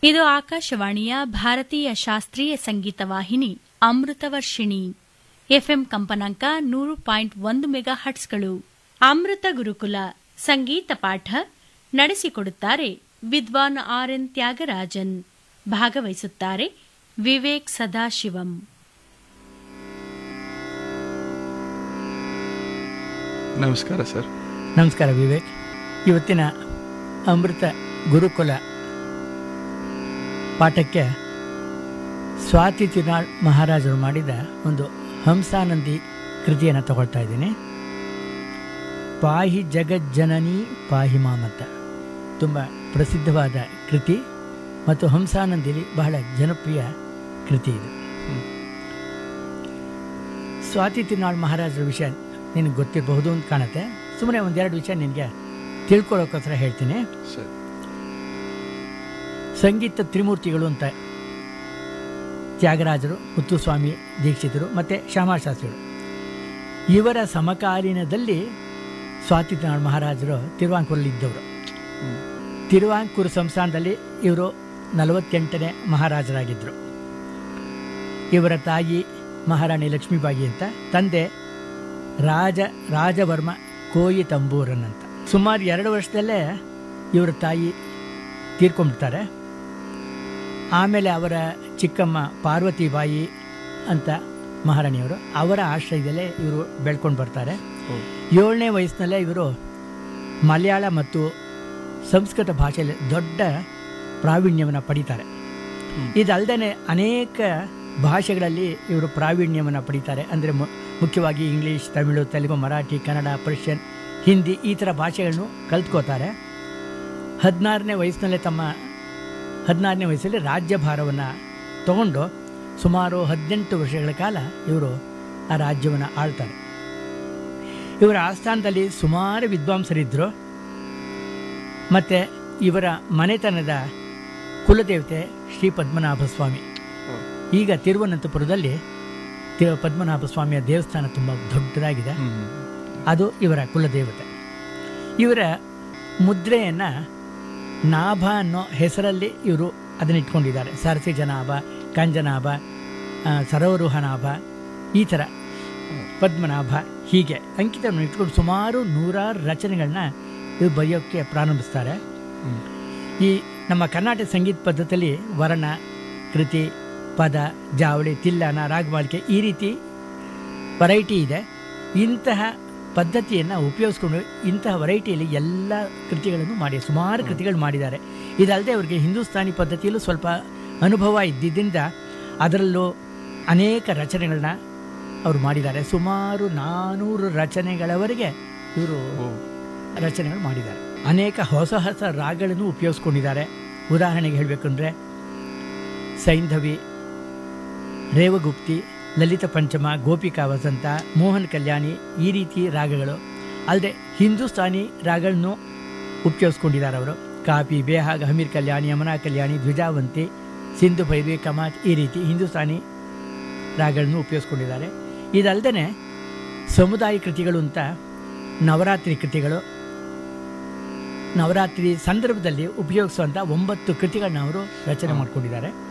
ಇದು ಆಕಾಶವಾಣಿಯ ಭಾರತೀಯ ಶಾಸ್ತ್ರೀಯ ಸಂಗೀತ ವಾಹಿನಿ ಅಮೃತವರ್ಷಿಣಿ ಎಫ್ಎಂ ಕಂಪನಾಂಕ ನೂರು ಪಾಯಿಂಟ್ ಒಂದು ಮೆಗಾ ಹಟ್ಸ್ಗಳು ಅಮೃತ ಗುರುಕುಲ ಸಂಗೀತ ಪಾಠ ನಡೆಸಿಕೊಡುತ್ತಾರೆ ವಿದ್ವಾನ್ ಆರ್ ಎನ್ ತ್ಯಾಗರಾಜನ್ ಭಾಗವಹಿಸುತ್ತಾರೆ ವಿವೇಕ್ ಸದಾಶಿವಂ ನಮಸ್ಕಾರ ಸರ್ ನಮಸ್ಕಾರ ವಿವೇಕ್ ಇವತ್ತಿನ ಅಮೃತ ಗುರುಕುಲ ಪಾಠಕ್ಕೆ ಸ್ವಾತಿ ತಿರುನಾಳ್ ಮಹಾರಾಜರು ಮಾಡಿದ ಒಂದು ಹಂಸಾನಂದಿ ಕೃತಿಯನ್ನು ತಗೊಳ್ತಾ ಇದ್ದೀನಿ ಪಾಹಿ ಜಗಜ್ಜನನಿ ಪಾಹಿ ಮಾಮತ ತುಂಬ ಪ್ರಸಿದ್ಧವಾದ ಕೃತಿ ಮತ್ತು ಹಂಸಾನಂದಿಲಿ ಬಹಳ ಜನಪ್ರಿಯ ಕೃತಿ ಇದು ಸ್ವಾತಿ ತಿರುನಾಳ್ ಮಹಾರಾಜರ ವಿಷಯ ನಿನಗೆ ಗೊತ್ತಿರಬಹುದು ಅಂತ ಕಾಣುತ್ತೆ ಸುಮ್ಮನೆ ಒಂದೆರಡು ವಿಷಯ ನಿನಗೆ ತಿಳ್ಕೊಳ್ಳೋಕ್ಕೋಸ್ಕರ ಹೇಳ್ತೀನಿ ಸರ್ ಸಂಗೀತ ತ್ರಿಮೂರ್ತಿಗಳು ಅಂತ ತ್ಯಾಗರಾಜರು ಮುತ್ತುಸ್ವಾಮಿ ದೀಕ್ಷಿತರು ಮತ್ತು ಶ್ಯಾಮಾಶಾಸ್ತ್ರಿಗಳು ಇವರ ಸಮಕಾಲೀನದಲ್ಲಿ ಸ್ವಾತಿ ತಿರುನಾಳ್ ಮಹಾರಾಜರು ತಿರುವಾಂಕೂರಲ್ಲಿ ಇದ್ದವರು ತಿರುವಾಂಕೂರು ಸಂಸ್ಥಾನದಲ್ಲಿ ಇವರು ನಲವತ್ತೆಂಟನೇ ಮಹಾರಾಜರಾಗಿದ್ದರು ಇವರ ತಾಯಿ ಮಹಾರಾಣಿ ಲಕ್ಷ್ಮೀಬಾಯಿ ಅಂತ ತಂದೆ ರಾಜ ರಾಜವರ್ಮ ಕೋಯಿ ತಂಬೂರನ್ ಅಂತ ಸುಮಾರು ಎರಡು ವರ್ಷದಲ್ಲೇ ಇವರ ತಾಯಿ ತೀರ್ಕೊಂಡ್ಬಿಡ್ತಾರೆ ಆಮೇಲೆ ಅವರ ಚಿಕ್ಕಮ್ಮ ಪಾರ್ವತಿಬಾಯಿ ಅಂತ ಮಹಾರಾಣಿಯವರು ಅವರ ಆಶ್ರಯದಲ್ಲೇ ಇವರು ಬೆಳ್ಕೊಂಡು ಬರ್ತಾರೆ ಏಳನೇ ವಯಸ್ಸಿನಲ್ಲೇ ಇವರು ಮಲಯಾಳ ಮತ್ತು ಸಂಸ್ಕೃತ ಭಾಷೆಯಲ್ಲಿ ದೊಡ್ಡ ಪ್ರಾವೀಣ್ಯವನ್ನು ಪಡಿತಾರೆ ಇದಲ್ಲದೆ ಅನೇಕ ಭಾಷೆಗಳಲ್ಲಿ ಇವರು ಪ್ರಾವೀಣ್ಯವನ್ನು ಪಡಿತಾರೆ ಅಂದರೆ ಮುಖ್ಯವಾಗಿ ಇಂಗ್ಲೀಷ್ ತಮಿಳು ತೆಲುಗು ಮರಾಠಿ ಕನ್ನಡ ಪರ್ಷಿಯನ್ ಹಿಂದಿ ಈ ಥರ ಭಾಷೆಗಳನ್ನು ಕಲ್ತ್ಕೋತಾರೆ ಹದಿನಾರನೇ ವಯಸ್ಸಿನಲ್ಲೇ ತಮ್ಮ ಹದಿನಾರನೇ ವಯಸ್ಸಲ್ಲಿ ರಾಜ್ಯಭಾರವನ್ನು ತಗೊಂಡು ಸುಮಾರು ಹದಿನೆಂಟು ವರ್ಷಗಳ ಕಾಲ ಇವರು ಆ ರಾಜ್ಯವನ್ನು ಆಳ್ತಾರೆ ಇವರ ಆಸ್ಥಾನದಲ್ಲಿ ಸುಮಾರು ವಿದ್ವಾಂಸರಿದ್ದರು ಮತ್ತು ಇವರ ಮನೆತನದ ಕುಲದೇವತೆ ಶ್ರೀ ಪದ್ಮನಾಭ ಸ್ವಾಮಿ ಈಗ ತಿರುವನಂತಪುರದಲ್ಲಿ ತಿರು ಪದ್ಮನಾಭ ಸ್ವಾಮಿಯ ದೇವಸ್ಥಾನ ತುಂಬ ದೊಡ್ಡದಾಗಿದೆ ಅದು ಇವರ ಕುಲದೇವತೆ ಇವರ ಮುದ್ರೆಯನ್ನು ನಾಭ ಅನ್ನೋ ಹೆಸರಲ್ಲಿ ಇವರು ಅದನ್ನ ಇಟ್ಕೊಂಡಿದ್ದಾರೆ ಸರಸಿ ಜನಾಭ ಕಂಜನಾಭ ಆ, ಸರೋರುಹನಾಭ ಈ ಥರ ಪದ್ಮನಾಭ ಹೀಗೆ ಅಂಕಿತವನ್ನು ಇಟ್ಕೊಂಡು ಸುಮಾರು ನೂರಾರು ರಚನೆಗಳನ್ನ ಇವರು ಬರೆಯೋಕ್ಕೆ ಪ್ರಾರಂಭಿಸ್ತಾರೆ ಈ ನಮ್ಮ ಕರ್ನಾಟಕ ಸಂಗೀತ ಪದ್ಧತಿಯಲ್ಲಿ ವರ್ಣ ಕೃತಿ ಪದ ಜಾವಳಿ ತಿಲ್ಲನ ರಾಗಮಾಲಿಕೆ ಈ ರೀತಿ ವೆರೈಟಿ ಇದೆ ಇಂತಹ ಪದ್ಧತಿಯನ್ನು ಉಪಯೋಗಿಸ್ಕೊಂಡು ಇಂತಹ ವೆರೈಟಿಯಲ್ಲಿ ಎಲ್ಲ ಕೃತಿಗಳನ್ನು ಮಾಡಿ ಸುಮಾರು ಕೃತಿಗಳು ಮಾಡಿದ್ದಾರೆ ಇದಲ್ಲದೆ ಅವರಿಗೆ ಹಿಂದೂಸ್ತಾನಿ ಪದ್ಧತಿಯಲ್ಲೂ ಸ್ವಲ್ಪ ಅನುಭವ ಇದ್ದಿದ್ದರಿಂದ ಅದರಲ್ಲೂ ಅನೇಕ ರಚನೆಗಳನ್ನ ಅವರು ಮಾಡಿದ್ದಾರೆ ಸುಮಾರು ನಾನೂರು ರಚನೆಗಳವರೆಗೆ ಇವರು ರಚನೆಗಳು ಮಾಡಿದ್ದಾರೆ ಅನೇಕ ಹೊಸ ಹೊಸ ರಾಗಗಳನ್ನು ಉಪಯೋಗಿಸ್ಕೊಂಡಿದ್ದಾರೆ ಉದಾಹರಣೆಗೆ ಹೇಳಬೇಕಂದ್ರೆ ಸೈಂಧವಿ ರೇವಗುಪ್ತಿ ಲಲಿತ ಪಂಚಮ ಗೋಪಿಕಾ ವಸಂತ ಮೋಹನ್ ಕಲ್ಯಾಣಿ ಈ ರೀತಿ ರಾಗಗಳು ಅಲ್ಲದೆ ಹಿಂದೂಸ್ತಾನಿ ರಾಗಗಳನ್ನು ಉಪಯೋಗಿಸ್ಕೊಂಡಿದ್ದಾರೆ ಅವರು ಕಾಪಿ ಬೇಹಾಗ್ ಹಮೀರ್ ಕಲ್ಯಾಣಿ ಯಮುನಾ ಕಲ್ಯಾಣಿ ದ್ವಿಜಾವಂತಿ ಸಿಂಧು ಭೈರವಿ ಕಮಾತ್ ಈ ರೀತಿ ಹಿಂದೂಸ್ತಾನಿ ರಾಗಗಳನ್ನು ಉಪಯೋಗಿಸ್ಕೊಂಡಿದ್ದಾರೆ ಇದಲ್ಲದೆ ಸಮುದಾಯ ಕೃತಿಗಳು ಅಂತ ನವರಾತ್ರಿ ಕೃತಿಗಳು ನವರಾತ್ರಿ ಸಂದರ್ಭದಲ್ಲಿ ಉಪಯೋಗಿಸುವಂಥ ಒಂಬತ್ತು ಕೃತಿಗಳನ್ನ ಅವರು ರಚನೆ ಮಾಡಿಕೊಂಡಿದ್ದಾರೆ